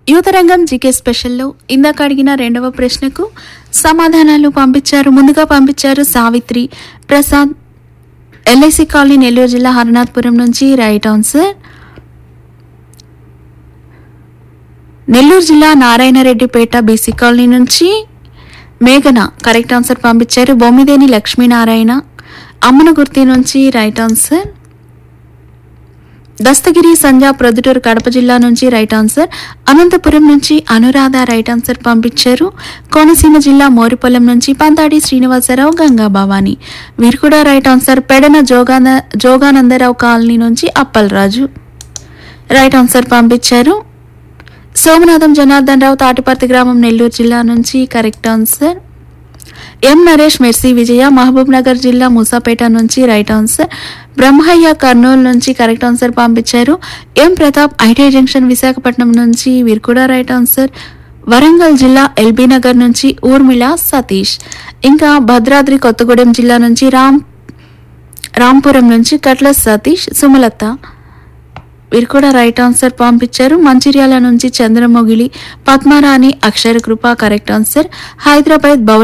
యువతరంగం జీకే స్పెషల్లో ఇందాక అడిగిన రెండవ ప్రశ్నకు సమాధానాలు పంపించారు ముందుగా పంపించారు సావిత్రి ప్రసాద్ ఎల్ఐసి కాలనీ నెల్లూరు జిల్లా హరనాథపురం నుంచి రైట్ ఆన్సర్ నెల్లూరు జిల్లా నారాయణరెడ్డిపేట బీసీ కాలనీ నుంచి మేఘన కరెక్ట్ ఆన్సర్ పంపించారు బొమ్మిదేని లక్ష్మీనారాయణ అమ్మన గుర్తి నుంచి రైట్ ఆన్సర్ దస్తగిరి సంజా ప్రొద్దుటూరు కడప జిల్లా నుంచి రైట్ ఆన్సర్ అనంతపురం నుంచి అనురాధ రైట్ ఆన్సర్ పంపించారు కోనసీమ జిల్లా మోరిపొలం నుంచి పంతాడి శ్రీనివాసరావు గంగా భవాని వీరు కూడా right answer Pedana Jogana Joganandarao colony నుంచి అప్పలరాజు రైట్ ఆన్సర్ పంపించారు సోమనాథం జనార్దన్ రావు తాటిపర్తి గ్రామం నెల్లూరు జిల్లా నుంచి correct answer M Naresh Mercy Vijaya Mahabubnagar జిల్లా మూసాపేట నుంచి రైట్ ఆన్సర్ బ్రహ్మయ్య కర్నూలు నుంచి కరెక్ట్ ఆన్సర్ పంపించారు M Pratap ITI junction Visakhapatnam నుంచి వీరు కూడా రైట్ ఆన్సర్ వరంగల్ జిల్లా ఎల్బీ నగర్ నుంచి ఊర్మిళ సతీష్ ఇంకా భద్రాద్రి కొత్తగూడెం జిల్లా నుంచి రామ్ రాంపురం నుంచి కట్ల సతీష్ సుమలత వీరు కూడా రైట్ ఆన్సర్ పంపించారు మంచిర్యాల నుంచి చంద్రమొగిలి పద్మారాణి అక్షర కృప కరెక్ట్ ఆన్సర్ హైదరాబాద్ భవ